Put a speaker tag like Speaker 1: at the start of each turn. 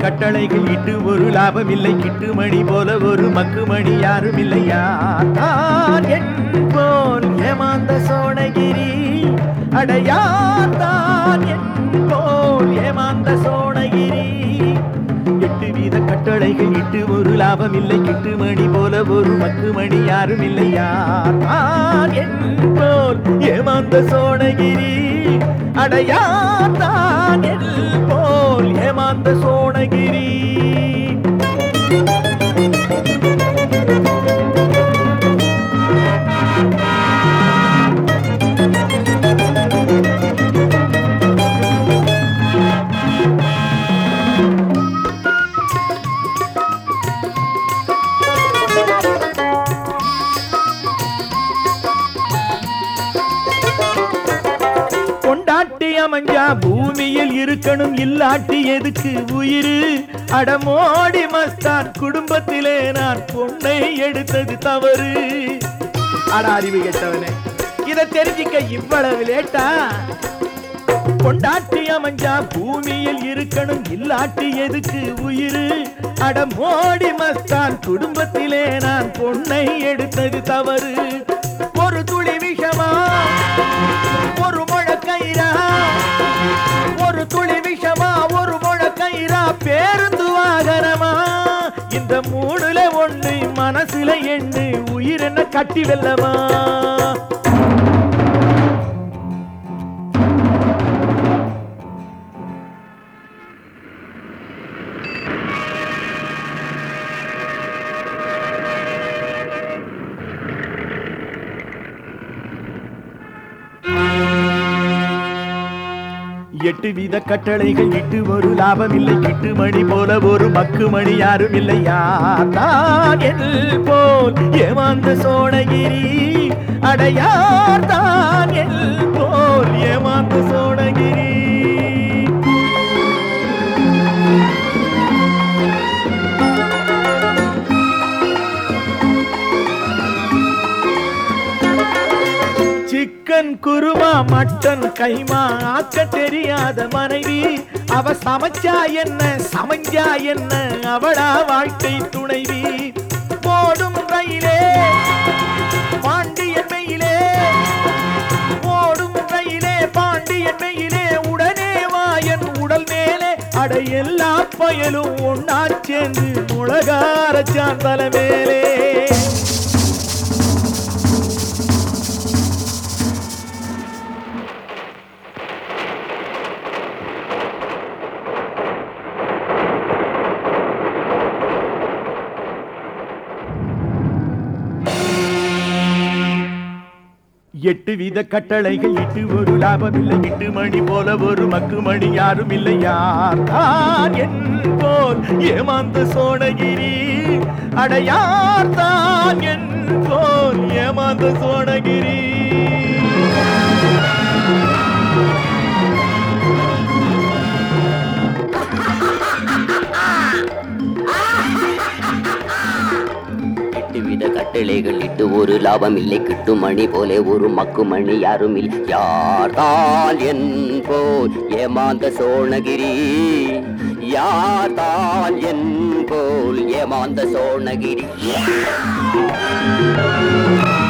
Speaker 1: கட்டளைகள் இட்டு ஒரு லாபம் இல்லை கிட்டுமணி போல ஒரு மக்குமணி யாரும் இல்லையா தான் என் போல் ஏமாந்த சோழகிரி அடையார் தான் என் போல் ஏமாந்த சோழகிரி எட்டு வீத கட்டளைகள் இட்டு ஒரு லாபம் இல்லை கிட்டுமணி போல ஒரு மக்குமணி யாரும் இல்லையா தான் என் போல் ஏமாந்த சோழகிரி அடையார் தான் என் போல் ஏமாந்த சோழகிரி கொண்டாட்டி அமைஞ்சா பூமியில் இருக்கணும் இல்லாட்டி எதுக்கு உயிரு அடமோடி மஸ்தான் குடும்பத்திலே நான் பொண்ணை எடுத்தது தவறு அட அறிவு கெட்டவனே இத தெரிஞ்சிக்க இவ்வளவு லேட்டா கொண்டாட்டி அமைஞ்சா பூமியில் இருக்கணும் இல்லாட்டி எதுக்கு உயிரு அடமோடி மஸ்தான் குடும்பத்திலே நான் பொண்ணை எடுத்தது தவறு ஒரு துளி விஷமா ஒரு முழக்கயிறா ஒரு துளி விஷமா ஒரு முழக்கயிறா பேருந்து வாகனமா இந்த மூணுல ஒண்ணு மனசுல எண்ணு உயிர் என்ன கட்டி வெல்லமா எட்டு வீத கட்டளைகள் இட்டு ஒரு லாபம் இல்லை கிட்டு மணி போல ஒரு மக்கு மணி யாரும் இல்லையா தான் எல் போல் ஏமாந்த சோழகிரி அடையார் தான் எல் போல் ஏமாந்த சோழகிரி சிக்கன் குருமா மட்டன் கைமா ஆக்க தெரியாத மனைவி அவ சமைச்சா என்ன சமைஞ்சா என்ன அவளா வாழ்க்கை துணைவி போடும் ரயிலே பாண்டியன் மெயிலே ஓடும் ரயிலே பாண்டியன் மெயிலே உடனே வாயன் உடல் மேலே அட எல்லா பயலும் ஒன்னா சேர்ந்து முழகாரச்சான் தலை மேலே எட்டு வித கட்டளைகள் இட்டு ஒரு லாபம் இல்லை எட்டு மணி போல ஒரு மக்கு மணி யாரும் இல்லை யார் தான் என் போல் ஏமாந்த சோழகிரி அடையார் தான் என் போல் ஏமாந்த சோழகிரி
Speaker 2: எட்டு வித கட்டளைகள் இட்டு ஒரு லாபம் இல்லை கிட்டு மணி போலே ஒரு மக்கு மணி யாரும் இல்லை யார் தான் என் போல் ஏமாந்த சோழகிரி யார் தான் என் போல் ஏமாந்த சோழகிரி